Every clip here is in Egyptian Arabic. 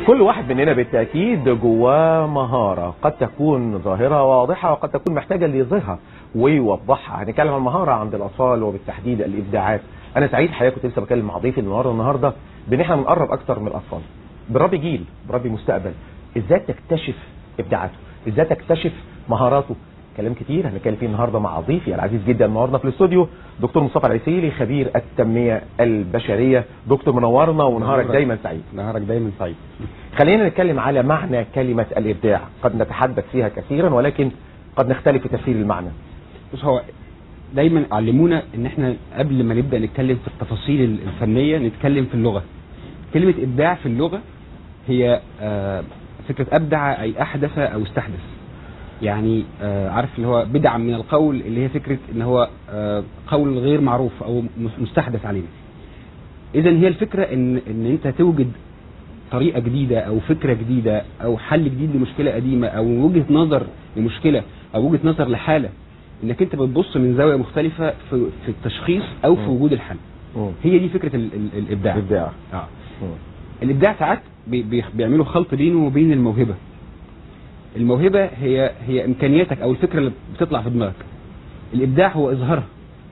كل واحد مننا بالتأكيد جواه مهارة قد تكون ظاهرة واضحة وقد تكون محتاجة اللي يظهرها ويوضحها هنتكلم عن المهارة عند الأطفال وبالتحديد الإبداعات أنا سعيد حقيقة كنت لسه بكلم مع ضيفي النهاردة النهاردة بإن إحنا بنقرب أكتر من الأطفال بنربي جيل بنربي مستقبل إزاي تكتشف إبداعاته إزاي تكتشف مهاراته كلام كتير هنتكلم فيه النهارده مع ضيفي العزيز جدا النهارده في الاستوديو دكتور مصطفى العسيلي خبير التنميه البشريه دكتور منورنا ونهارك نهارك. دايما سعيد نهارك دايما سعيد خلينا نتكلم على معنى كلمه الابداع قد نتحدث فيها كثيرا ولكن قد نختلف في تفسير المعنى بص هو دايما علمونا ان احنا قبل ما نبدا نتكلم في التفاصيل الفنيه نتكلم في اللغه كلمه ابداع في اللغه هي آه، فكره ابدع اي احدث او استحدث يعني آه، عارف اللي هو بدعا من القول اللي هي فكره ان هو آه، قول غير معروف او مس- مستحدث علينا اذا هي الفكره ان ان انت توجد طريقه جديده او فكره جديده او حل جديد لمشكله قديمه او وجهه نظر لمشكله او وجهه نظر لحاله انك انت بتبص من زاويه مختلفه في, في التشخيص او في مم. وجود الحل مم. هي دي فكره ال ال الابداع الابداع اه مم. الابداع ساعات بي- بي- بيعملوا خلط بينه وبين الموهبه الموهبه هي هي امكانياتك او الفكره اللي بتطلع في دماغك الابداع هو اظهارها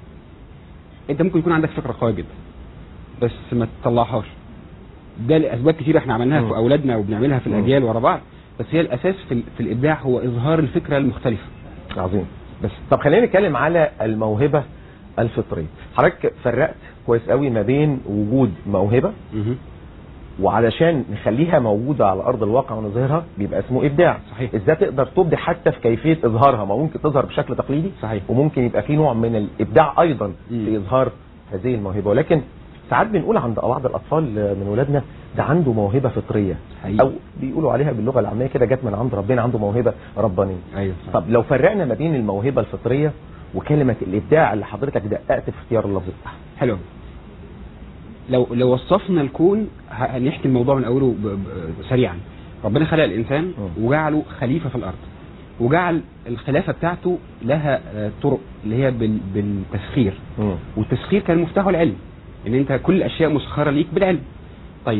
انت ممكن يكون عندك فكره قويه جدا بس ما تطلعهاش ده لاسباب كتير احنا عملناها مم. في اولادنا وبنعملها في مم. الاجيال ورا بعض بس هي الاساس في, ال- في الابداع هو اظهار الفكره المختلفه عظيم بس طب خلينا نتكلم على الموهبه الفطريه حضرتك فرقت كويس قوي ما بين وجود موهبه وعلشان نخليها موجودة على أرض الواقع ونظهرها بيبقى اسمه إبداع صحيح. إزاي تقدر تبدع حتى في كيفية إظهارها ما ممكن تظهر بشكل تقليدي صحيح. وممكن يبقى في نوع من الإبداع أيضا مم. في إظهار هذه الموهبة ولكن ساعات بنقول عند بعض الأطفال من ولادنا ده عنده موهبة فطرية حقيقي. أو بيقولوا عليها باللغة العامية كده جت من عند ربنا عنده موهبة ربانية ايوه طب لو فرقنا ما بين الموهبة الفطرية وكلمة الإبداع اللي حضرتك دققت في اختيار اللفظ بتاعها حلو أوي. لو لو وصفنا الكون ه- هنحكي الموضوع من اوله ب- ب- سريعا ربنا خلق الانسان مم. وجعله خليفه في الارض وجعل الخلافه بتاعته لها آه، طرق اللي هي بال- بالتسخير مم. والتسخير كان مفتاحه العلم ان انت كل الاشياء مسخره ليك بالعلم طيب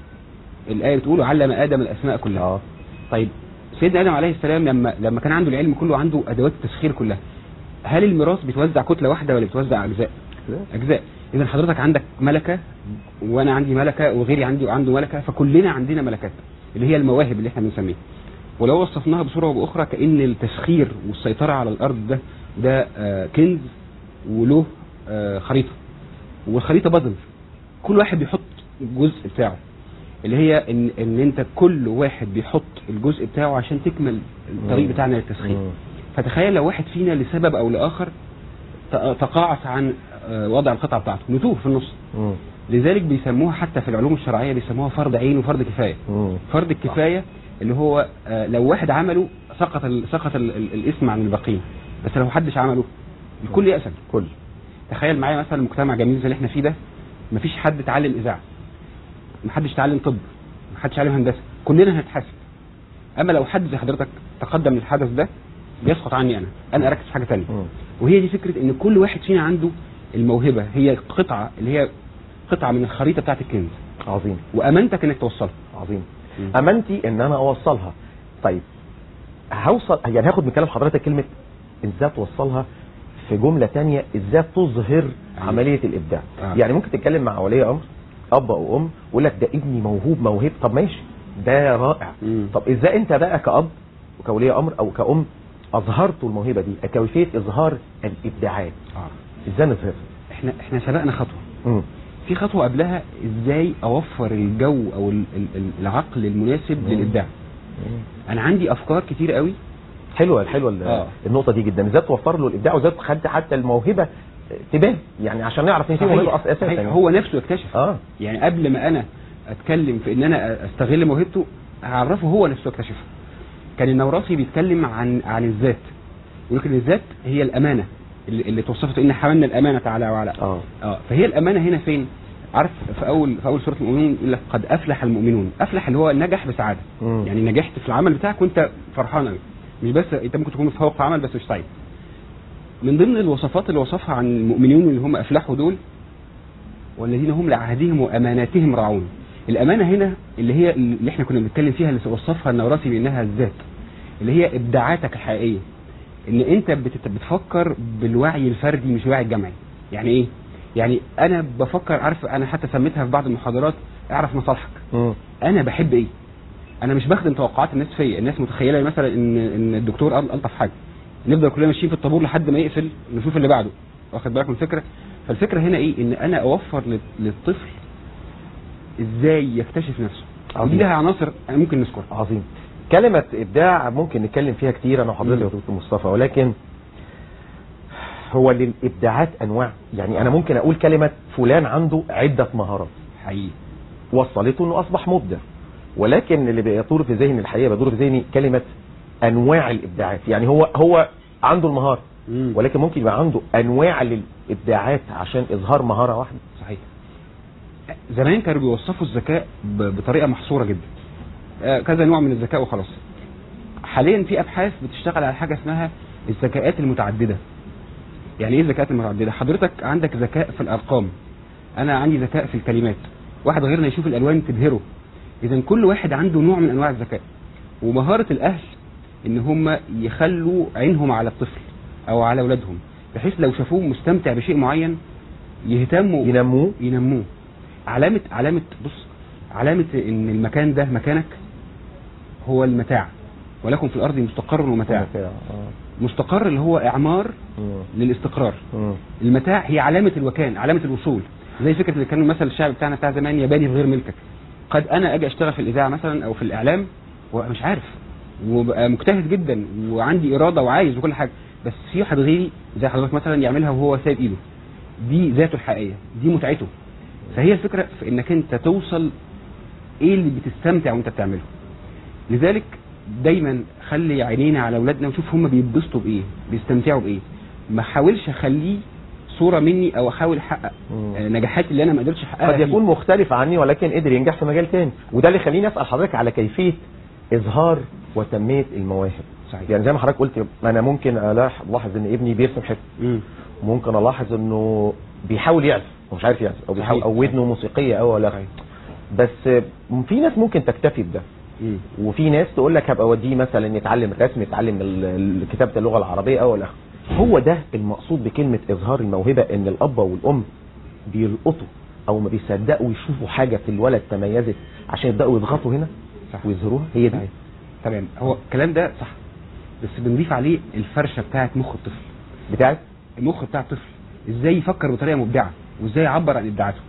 الايه بتقول علم ادم الاسماء كلها اه طيب سيدنا ادم عليه السلام لما لما كان عنده العلم كله عنده ادوات التسخير كلها هل الميراث بيتوزع كتله واحده ولا بيتوزع اجزاء اجزاء اذا حضرتك عندك ملكه وانا عندي ملكه وغيري عندي عنده ملكه فكلنا عندنا ملكات اللي هي المواهب اللي احنا بنسميها ولو وصفناها بصوره او باخرى كان التسخير والسيطره على الارض ده ده آه، كنز وله آه، خريطه والخريطه بازل كل واحد بيحط الجزء بتاعه اللي هي ان ان انت كل واحد بيحط الجزء بتاعه عشان تكمل الطريق مم. بتاعنا للتسخير مم. فتخيل لو واحد فينا لسبب او لاخر ت- تقاعس عن آه، وضع القطعه بتاعته نتوه في النص مم. لذلك بيسموها حتى في العلوم الشرعيه بيسموها فرض عين وفرض كفايه مم. فرض الكفايه اللي هو آه، لو واحد عمله سقط ال- سقط ال- ال- الاسم عن الباقيين بس لو محدش عمله الكل يأسم كل تخيل معايا مثلا مجتمع جميل زي اللي احنا فيه ده مفيش حد اتعلم اذاعه محدش اتعلم طب محدش اتعلم هندسه كلنا هنتحاسب اما لو حد زي حضرتك تقدم للحدث ده بيسقط عني انا انا اركز في حاجه ثانيه مم. وهي دي فكره ان كل واحد فينا عنده الموهبه هي قطعه اللي هي قطعه من الخريطه بتاعت الكنز عظيم وامانتك انك توصلها عظيم مم. امانتي ان انا اوصلها طيب هوصل يعني هاخد من كلام حضرتك كلمه ازاي توصلها في جمله تانية ازاي تظهر عمليه الابداع آه. يعني ممكن تتكلم مع ولي امر اب او ام يقول لك ده ابني موهوب موهب طب ماشي ده رائع مم. طب ازاي انت بقى كاب وكولي امر او كأم اظهرتوا الموهبه دي كيفيه اظهار الابداعات آه. ازاي نظهرها احنا احنا سبقنا خطوه مم. في خطوه قبلها ازاي اوفر الجو او ال- ال- ال- العقل المناسب مم. للابداع مم. انا عندي افكار كتير قوي حلوه حلوه ال- آه. النقطه دي جدا ازاي توفر له الابداع وازاي تخلي حتى الموهبه تبان يعني عشان نعرف ان في موهبه أص- اساسا صحيح. يعني. هو نفسه يكتشف اه يعني قبل ما انا اتكلم في ان انا استغل موهبته هعرفه هو نفسه يكتشفها كان النوراسي بيتكلم عن عن الذات يقول لك ان الذات هي الامانه اللي, اللي توصفت ان حملنا الامانه على وعلى اه اه فهي الامانه هنا فين عارف في اول في اول سوره المؤمنون يقول لك قد افلح المؤمنون افلح اللي هو نجح بسعاده مم. يعني نجحت في العمل بتاعك وانت فرحان قوي مش بس انت ممكن تكون متفوق في عمل بس مش سعيد من ضمن الوصفات اللي وصفها عن المؤمنين اللي هم افلحوا دول والذين هم لعهدهم واماناتهم راعون الامانه هنا اللي هي اللي احنا كنا بنتكلم فيها اللي وصفها النوراسي بانها الذات اللي هي ابداعاتك الحقيقيه ان انت بتت- بتفكر بالوعي الفردي مش الوعي الجمعي يعني ايه يعني انا بفكر عارف انا حتى سميتها في بعض المحاضرات اعرف مصالحك مم. انا بحب ايه انا مش بخدم توقعات الناس فيا الناس متخيله مثلا ان ان الدكتور قال الطف حاجه نفضل كلنا ماشيين في الطابور لحد ما يقفل نشوف اللي بعده واخد بالك من الفكره فالفكره هنا ايه ان انا اوفر لل- للطفل ازاي يكتشف نفسه عظيم. ودي لها عناصر ممكن نذكرها عظيم كلمة إبداع ممكن نتكلم فيها كتير أنا وحضرتك مم. يا دكتور مصطفى ولكن هو للإبداعات أنواع يعني أنا ممكن أقول كلمة فلان عنده عدة مهارات حقيقي وصلته انه اصبح مبدع ولكن اللي بيدور في ذهني الحقيقه بيدور في ذهني كلمه انواع الابداعات يعني هو هو عنده المهاره مم. ولكن ممكن يبقى عنده انواع للابداعات عشان اظهار مهاره واحده صحيح زمان كانوا بيوصفوا الذكاء ب- بطريقه محصوره جدا آه، كذا نوع من الذكاء وخلاص حاليا في ابحاث بتشتغل على حاجه اسمها الذكاءات المتعدده يعني ايه الذكاءات المتعدده حضرتك عندك ذكاء في الارقام انا عندي ذكاء في الكلمات واحد غيرنا يشوف الالوان تبهره اذا كل واحد عنده نوع من انواع الذكاء ومهاره الاهل ان هم يخلوا عينهم على الطفل او على اولادهم بحيث لو شافوه مستمتع بشيء معين يهتموا ينموه ينموه علامة علامة بص علامة ان المكان ده مكانك هو المتاع ولكم في الارض مستقر ومتاع آه. مستقر اللي هو اعمار مم. للاستقرار مم. المتاع هي علامة الوكان علامة الوصول زي فكرة اللي كان المثل الشعبي بتاعنا بتاع زمان ياباني في غير ملكك قد انا اجي اشتغل في الاذاعة مثلا او في الاعلام ومش عارف وبقى مجتهد جدا وعندي اراده وعايز وكل حاجه بس في واحد غيري زي حضرتك مثلا يعملها وهو سايب ايده دي ذاته الحقيقيه دي متعته فهي الفكره في انك انت توصل ايه اللي بتستمتع وانت بتعمله لذلك دايما خلي عينينا على اولادنا ونشوف هم بيتبسطوا بايه بيستمتعوا بايه ما حاولش اخليه صوره مني او احاول احقق مم. آه، نجاحات اللي انا ما قدرتش احققها قد فيه. يكون مختلف عني ولكن قدر ينجح في مجال تاني وده اللي يخليني اسال حضرتك على كيفيه اظهار وتنميه المواهب صحيح يعني زي ما حضرتك قلت انا ممكن ألاح- الاحظ ان ابني بيرسم حلو مم. ممكن الاحظ انه بيحاول يعزف ومش عارف يعزف او بيحاول صحيح. او ودنه موسيقيه او ولا صحيح. بس في ناس ممكن تكتفي بده مم. وفي ناس تقول لك هبقى اوديه مثلا يتعلم الرسم يتعلم ال- ال- كتابه اللغه العربيه او لا هو ده المقصود بكلمه اظهار الموهبه ان الاب والام بيلقطوا او ما بيصدقوا يشوفوا حاجه في الولد تميزت عشان يبداوا يضغطوا هنا صح ويظهروها هي دي صحيح. تمام هو الكلام ده صح بس بنضيف عليه الفرشه بتاعت مخ الطفل بتاعت المخ بتاع الطفل ازاي يفكر بطريقه مبدعه وازاي يعبر عن ابداعاته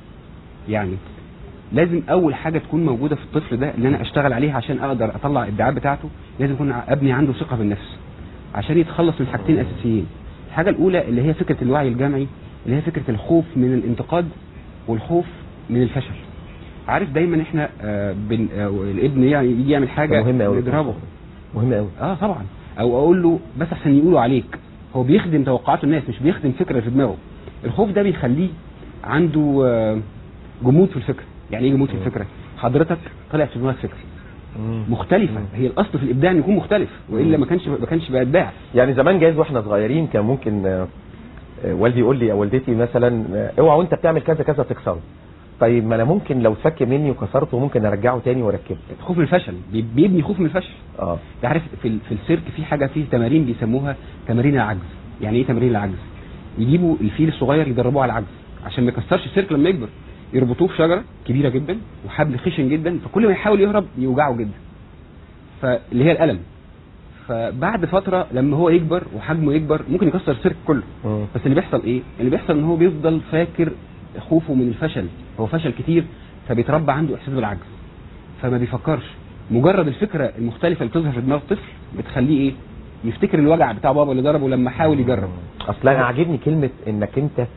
يعني لازم اول حاجه تكون موجوده في الطفل ده اللي انا اشتغل عليها عشان اقدر اطلع الابداعات بتاعته لازم يكون ع- ابني عنده ثقه بالنفس عشان يتخلص من حاجتين اساسيين الحاجه الاولى اللي هي فكره الوعي الجمعي اللي هي فكره الخوف من الانتقاد والخوف من الفشل عارف دايما احنا آه بن آه الابن يعني يجي يعمل حاجه مهم قوي نضربه مهم قوي اه طبعا او اقول له بس عشان يقولوا عليك هو بيخدم توقعات الناس مش بيخدم فكره في دماغه الخوف ده بيخليه عنده آه، جمود في الفكره يعني ايه جمود في مم. الفكره حضرتك طلع في دماغك فكره مم. مختلفه مم. هي الاصل في الابداع ان يكون مختلف والا مم. ما كانش ما كانش بقى ابداع يعني زمان جايز واحنا صغيرين كان ممكن آه، آه، والدي يقول لي او والدتي مثلا آه، اوعى وانت بتعمل كذا كذا تكسره طيب ما انا ممكن لو فك مني وكسرته ممكن ارجعه تاني واركبه خوف من الفشل بي- بيبني خوف من الفشل اه انت عارف في ال- في السيرك في حاجه فيه تمارين بيسموها تمارين العجز يعني ايه تمارين العجز يجيبوا الفيل الصغير يدربوه على العجز عشان ما يكسرش السيرك لما يكبر يربطوه في شجره كبيره جدا وحبل خشن جدا فكل ما يحاول يهرب يوجعه جدا فاللي هي الالم فبعد فتره لما هو يكبر وحجمه يكبر ممكن يكسر السيرك كله مم. بس اللي بيحصل ايه اللي بيحصل ان هو بيفضل فاكر خوفه من الفشل هو فشل كتير فبيتربى عنده احساس بالعجز فما بيفكرش مجرد الفكره المختلفه اللي بتظهر في دماغ الطفل بتخليه ايه يفتكر الوجع بتاع بابا اللي ضربه لما حاول يجرب اصل انا عاجبني كلمه انك انت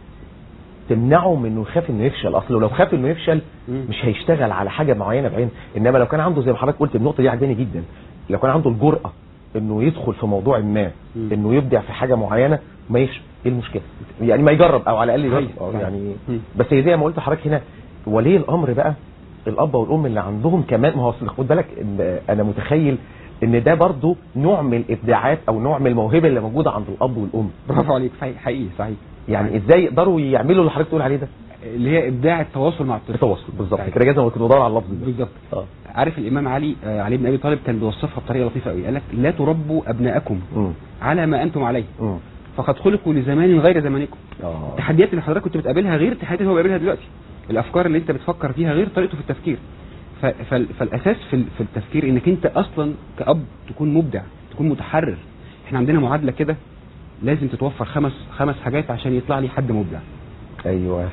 تمنعه من انه يخاف انه يفشل اصل لو خاف انه يفشل مم. مش هيشتغل على حاجه معينه بعين انما لو كان عنده زي ما حضرتك قلت النقطه دي عجباني جدا لو كان عنده الجرأه انه يدخل في موضوع ما مم. انه يبدع في حاجه معينه ما يفشل ايه المشكله يعني ما يجرب او على الاقل يجرب صحيح، آه، صحيح. يعني مم. بس هي زي ما قلت لحضرتك هنا ولي الامر بقى الاب والام اللي عندهم كمان ما هو أصل خد بالك إن انا متخيل ان ده برضو نوع من الابداعات او نوع من الموهبه اللي موجوده عند الاب والام برافو عليك صحيح حقيقي صحيح يعني ازاي يقدروا يعملوا اللي حضرتك تقول عليه ده اللي هي ابداع التواصل مع الطفل التواصل بالظبط طيب. كده جاز كنت بدور على اللفظ ده بالظبط اه عارف الامام علي آه علي بن ابي طالب كان بيوصفها بطريقه لطيفه قوي قال لك لا تربوا ابناءكم مم. على ما انتم عليه مم. فقد خلقوا لزمان غير زمانكم اه التحديات اللي حضرتك كنت بتقابلها غير التحديات اللي هو بيقابلها دلوقتي الافكار اللي انت بتفكر فيها غير طريقته في التفكير ف... فال... فالاساس في ال- في التفكير انك انت اصلا كاب تكون مبدع تكون متحرر احنا عندنا معادله كده لازم تتوفر خمس خمس حاجات عشان يطلع لي حد مبدع ايوه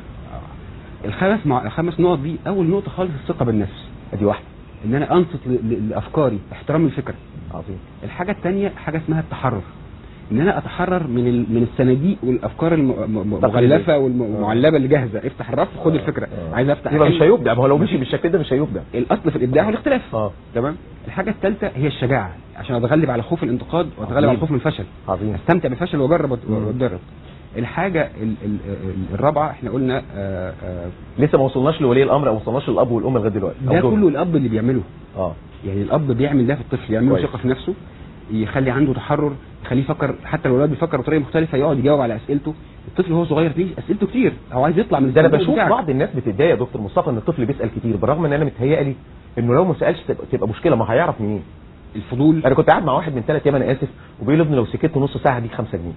الخمس مع... الخمس نقط دي اول نقطه خالص الثقه بالنفس ادي واحده ان انا انصت ل... ل... لافكاري احترام الفكره عظيم الحاجه الثانيه حاجه اسمها التحرر ان انا اتحرر من ال... من الصناديق والافكار الم- م- المغلفه والمعلبه اللي جاهزه افتح الرف خد الفكره آه. عايز افتح يبقى أحل. مش هيبدع ما هو لو مشي بالشكل ده مش هيبدع الاصل في الابداع والاختلاف اه تمام الحاجه الثالثه هي الشجاعه عشان اتغلب على خوف الانتقاد واتغلب عظيم. على الخوف من الفشل عظيم استمتع بالفشل واجرب وأت- مم. واتدرب الحاجه ال... ال... ال- الرابعه احنا قلنا آه، آه، لسه ما وصلناش لولي الامر او ما وصلناش للاب والام لغايه دلوقتي أو ده دول. كله الاب اللي بيعمله اه يعني الاب بيعمل ده في الطفل يعمل له كويس. ثقه في نفسه يخلي عنده تحرر يخليه يفكر حتى لو الولاد بيفكر بطريقه مختلفه يقعد يجاوب على اسئلته الطفل وهو صغير ليه اسئلته كتير هو عايز يطلع من ده انا الصندوق بشوف بتاعك. بعض الناس بتتضايق يا دكتور مصطفى ان الطفل بيسال كتير بالرغم ان انا متهيألي انه لو ما سالش تبقى, تبقى مشكله ما هيعرف منين الفضول انا كنت قاعد مع واحد من ثلاث ايام انا اسف وبيقول لي ابني لو سكت نص ساعه هديك 5 جنيه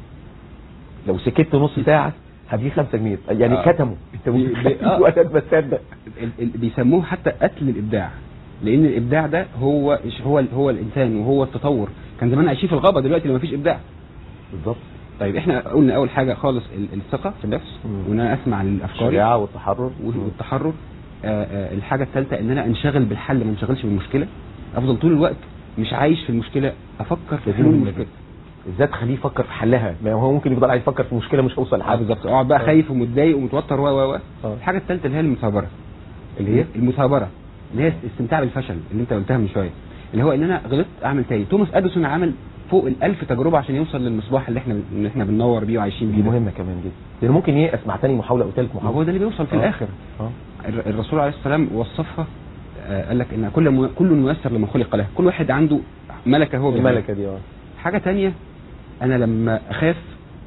لو سكت نص ساعه هديك 5 جنيه يعني آه. كتمه انت بي- بي- آه. وانا بصدق ال- ال- بيسموه حتى قتل الابداع لان الابداع ده هو هو هو الانسان وهو التطور كان زمان عايشين في الغابه دلوقتي لما فيش ابداع بالظبط طيب احنا قلنا اول حاجه خالص ال- الثقه في النفس مم. وان انا اسمع لافكاري الشجاعه والتحرر والتحرر آه، آه، الحاجه الثالثه ان انا انشغل بالحل ما انشغلش بالمشكله افضل طول الوقت مش عايش في المشكله افكر في لازم حلول نعمل المشكله ازاي تخليه يفكر في حلها ما هو ممكن يفضل قاعد يفكر في مشكله مش هيوصل اه لحل بالظبط اقعد بقى آه. خايف ومتضايق ومتوتر و و و آه. الحاجه الثالثه اللي هي المثابره اللي هي المثابره اللي هي الاستمتاع بالفشل اللي انت قلتها من شويه اللي هو ان انا غلطت اعمل تاني توماس اديسون عمل فوق الألف تجربه عشان يوصل للمصباح اللي احنا اللي احنا بننور بيه وعايشين دي بيه ده. مهمه كمان جدا لان ممكن ييأس مع تاني محاوله او ثالث ما هو محاوله ده اللي بيوصل في آه. الاخر اه الر- الرسول عليه السلام وصفها آه، قال لك ان كل م- كل ميسر لما خلق له كل واحد عنده ملكه هو بيعملها. الملكه دي اه حاجه تانية انا لما اخاف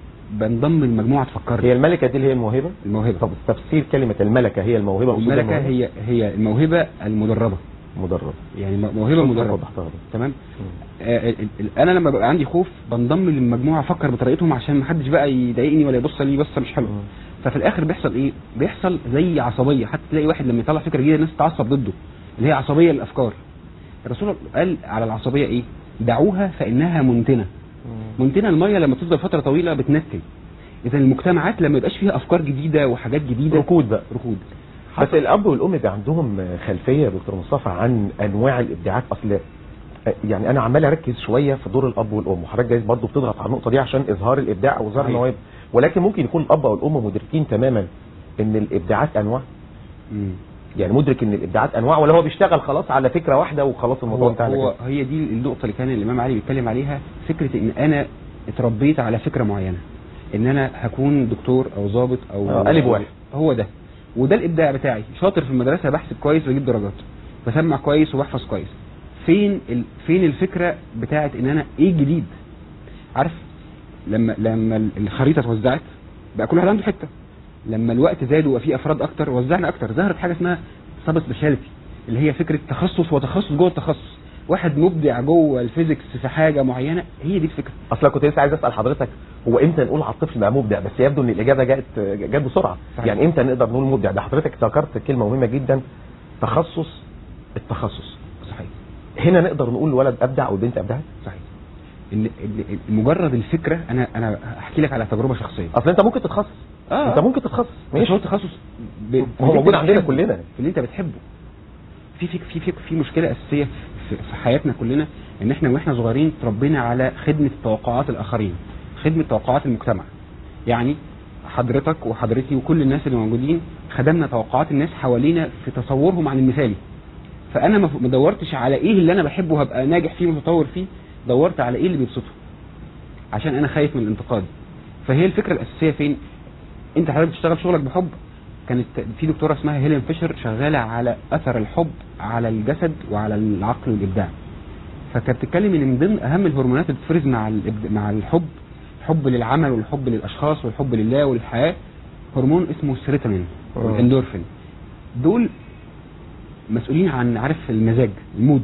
بنضم لمجموعه تفكرني هي الملكه دي اللي هي الموهبه الموهبه طب تفسير كلمه الملكه هي الموهبه مقصود الملكه الموهبة؟ هي هي الموهبه المدربه مدرب يعني م- موهبه مدربه وضحتها دي. تمام آه ال- ال- انا لما ببقى عندي خوف بنضم للمجموعه افكر بطريقتهم عشان ما حدش بقى يضايقني ولا يبص لي بصه مش حلوه مم. ففي الاخر بيحصل ايه بيحصل زي عصبيه حتى تلاقي واحد لما يطلع فكره جديده الناس تتعصب ضده اللي هي عصبيه للافكار الرسول قال على العصبيه ايه دعوها فانها منتنه منتنه الميه لما تفضل فتره طويله بتنتن اذا المجتمعات لما يبقاش فيها افكار جديده وحاجات جديده ركود بقى ركود بس الاب والام بيبقى عندهم خلفيه يا دكتور مصطفى عن انواع الابداعات اصل يعني انا عمال اركز شويه في دور الاب والام وحضرتك جايز برضه بتضغط على النقطه دي عشان اظهار الابداع او اظهار صحيح. المواهب ولكن ممكن يكون الاب او الام مدركين تماما ان الابداعات انواع مم. يعني مدرك ان الابداعات انواع ولا هو بيشتغل خلاص على فكره واحده وخلاص الموضوع هو, انتهى على هو كده هي دي النقطه اللي كان الامام علي بيتكلم عليها فكره ان انا اتربيت على فكره معينه ان انا هكون دكتور او ضابط او آه، قالب واحد. هو ده وده الابداع بتاعي شاطر في المدرسه بحسب كويس واجيب درجات بسمع كويس وبحفظ كويس فين ال... فين الفكره بتاعت ان انا ايه الجديد عارف لما لما الخريطه اتوزعت بقى كل واحد عنده حته لما الوقت زاد وبقى فيه افراد اكتر وزعنا اكتر ظهرت حاجه اسمها سب سبيشاليتي اللي هي فكره تخصص وتخصص جوه التخصص واحد مبدع جوه الفيزيكس في حاجه معينه هي دي الفكره اصلا كنت لسه عايز اسال حضرتك هو امتى نقول على الطفل بقى مبدع بس يبدو ان الاجابه جت جت بسرعه صحيح. يعني امتى نقدر نقول مبدع ده حضرتك ذكرت كلمه مهمه جدا تخصص التخصص صحيح هنا نقدر نقول الولد ابدع او البنت ابدعت صحيح ال- ال- ال- مجرد الفكره انا انا هحكي لك على تجربه شخصيه اصل انت ممكن تتخصص آه. انت ممكن تتخصص مش هو ماشي التخصص ب- في هو اللي موجود أنت عندنا بتحبه. كلنا. في اللي انت بتحبه في في في في, في مشكله اساسيه في, في حياتنا كلنا ان احنا واحنا صغيرين تربينا على خدمه توقعات الاخرين خدمه توقعات المجتمع يعني حضرتك وحضرتي وكل الناس اللي موجودين خدمنا توقعات الناس حوالينا في تصورهم عن المثالي فانا ما ما دورتش على ايه اللي انا بحبه هبقى ناجح فيه ومتطور فيه دورت على ايه اللي بيبسطه عشان انا خايف من الانتقاد فهي الفكره الاساسيه فين انت حضرتك بتشتغل شغلك بحب كانت في دكتوره اسمها هيلين فيشر شغاله على اثر الحب على الجسد وعلى العقل والابداع فكانت بتتكلم ان من ضمن اهم الهرمونات اللي بتفرز مع الإبد- مع الحب حب للعمل والحب للاشخاص والحب لله وللحياه هرمون اسمه السيروتونين مم. والاندورفين دول مسؤولين عن عارف المزاج المود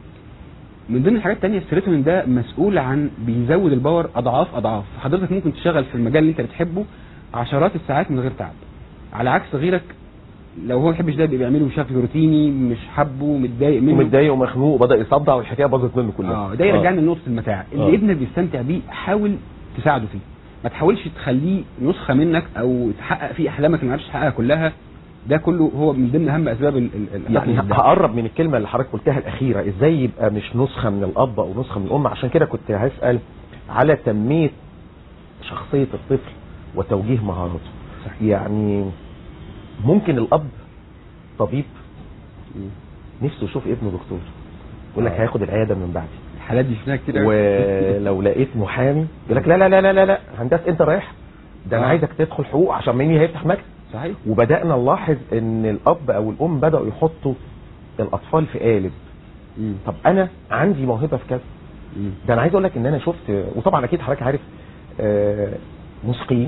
من ضمن الحاجات التانية السيروتونين ده مسؤول عن بيزود الباور اضعاف اضعاف حضرتك ممكن تشتغل في المجال اللي انت بتحبه عشرات الساعات من غير تعب على عكس غيرك لو هو ما بيحبش ده بيبقى بيعمله بشكل روتيني مش حابه متضايق منه ومتضايق ومخنوق وبدا يصدع والحكايه باظت منه كلها اه ده يرجعنا لنقطه المتاع اللي آه. ابنك بيستمتع بيه حاول تساعده فيه ما تحاولش تخليه نسخه منك او تحقق فيه احلامك اللي ما عرفتش تحققها كلها ده كله هو من ضمن اهم اسباب ال- ال- ال- يعني الإبداع. هقرب من الكلمه اللي حضرتك قلتها الاخيره ازاي يبقى مش نسخه من الاب او نسخه من الام عشان كده كنت هسال على تنميه شخصيه الطفل وتوجيه مهاراته صحيح. يعني ممكن الاب طبيب مم. نفسه يشوف ابنه دكتور يقول لك آه. هياخد العياده من بعدي الحالات دي شفناها كتير قوي ولو لقيت محامي يقول لك لا لا لا لا لا, لا هندسه انت رايح ده انا آه. عايزك تدخل حقوق عشان مين هيفتح مكتب صحيح وبدانا نلاحظ ان الاب او الام بداوا يحطوا الاطفال في قالب مم. طب انا عندي موهبه في كذا مم. ده انا عايز اقول لك ان انا شفت وطبعا اكيد حضرتك عارف آه، موسيقيين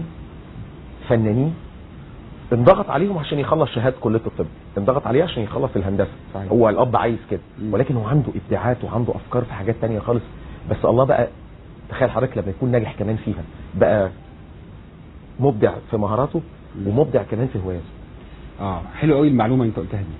فنانين انضغط عليهم عشان يخلص شهاده كليه الطب انضغط عليه عشان يخلص الهندسه صحيح. هو الاب عايز كده مم. ولكن هو عنده ابداعات وعنده افكار في حاجات تانية خالص بس الله بقى تخيل حضرتك لما يكون ناجح كمان فيها بقى مبدع في مهاراته مم. ومبدع كمان في هواياته اه حلو قوي المعلومه اللي انت قلتها دي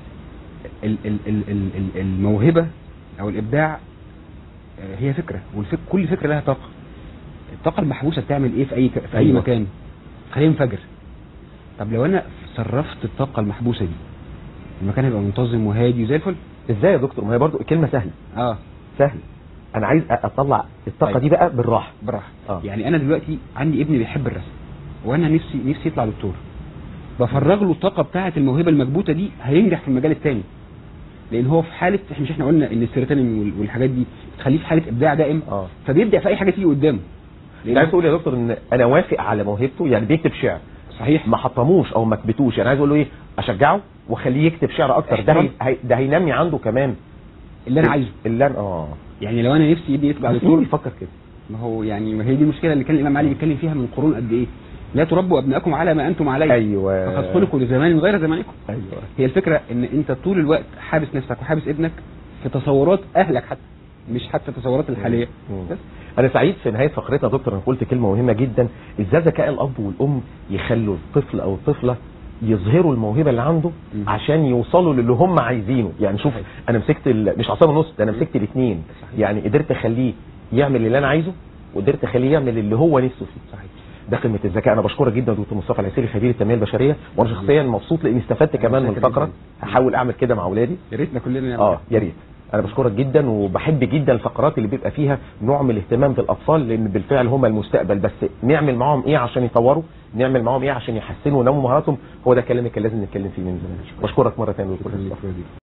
ال ال ال ال ال الموهبه او الابداع آه، هي فكره والفك كل فكره لها طاقه الطاقه المحبوسه بتعمل ايه في اي ك- في اي أيوة. مكان خلينا ينفجر طب لو انا صرفت الطاقه المحبوسه دي المكان هيبقى منتظم وهادي وزي الفل ازاي يا دكتور ما هي برضو الكلمه سهله اه سهل انا عايز اطلع الطاقه طيب. دي بقى بالراحه براحه آه. يعني انا دلوقتي عندي ابني بيحب الرسم وانا نفسي نفسي يطلع دكتور بفرغ له الطاقه بتاعه الموهبه المكبوته دي هينجح في المجال التاني لان هو في حاله احنا مش احنا قلنا ان السيروتونين وال- والحاجات دي بتخليه في حاله ابداع دائم اه فبيبدا في اي حاجه تيجي قدامه انت عايز تقول يا دكتور ان انا وافق على موهبته يعني بيكتب شعر صحيح ما حطموش او ما كبتوش يعني عايز اقول له ايه اشجعه واخليه يكتب شعر اكتر ده هي... هي- ده هينمي عنده كمان اللي انا عايزه اللي انا اه يعني لو انا نفسي ابني يطلع بس مين دكتور بيفكر كده ما هو يعني ما هي دي المشكله اللي كان الامام علي بيتكلم فيها من قرون قد ايه لا تربوا ابنائكم على ما انتم عليه ايوه فقد خلقوا لزمان غير زمانكم ايوه هي الفكره ان انت طول الوقت حابس نفسك وحابس ابنك في تصورات اهلك حتى مش حتى التصورات الحاليه مم. بس انا سعيد في نهايه فقرتنا يا دكتور انا قلت كلمه مهمه جدا ازاي ذكاء الاب والام يخلوا الطفل او الطفله يظهروا الموهبه اللي عنده مم. عشان يوصلوا للي هم عايزينه يعني شوف صحيح. انا مسكت ال... مش عصام ونص ده انا مسكت الاثنين صحيح. يعني قدرت اخليه يعمل اللي انا عايزه وقدرت اخليه يعمل اللي هو نفسه فيه صحيح ده قمه الذكاء انا بشكرك جدا دكتور مصطفى العسيري خبير التنميه البشريه وانا شخصيا مبسوط لاني استفدت كمان من شاكر الفقره جداً. هحاول اعمل كده مع اولادي يا ريتنا كلنا نعمل اه كده. يا ريت انا بشكرك جدا وبحب جدا الفقرات اللي بيبقى فيها نوع من الاهتمام بالاطفال لان بالفعل هم المستقبل بس نعمل معاهم ايه عشان يطوروا نعمل معاهم ايه عشان يحسنوا ونموا مهاراتهم هو ده الكلام اللي كان لازم نتكلم فيه من زمان بشكرك مره ثانيه دكتور شكراً مصطفى لك.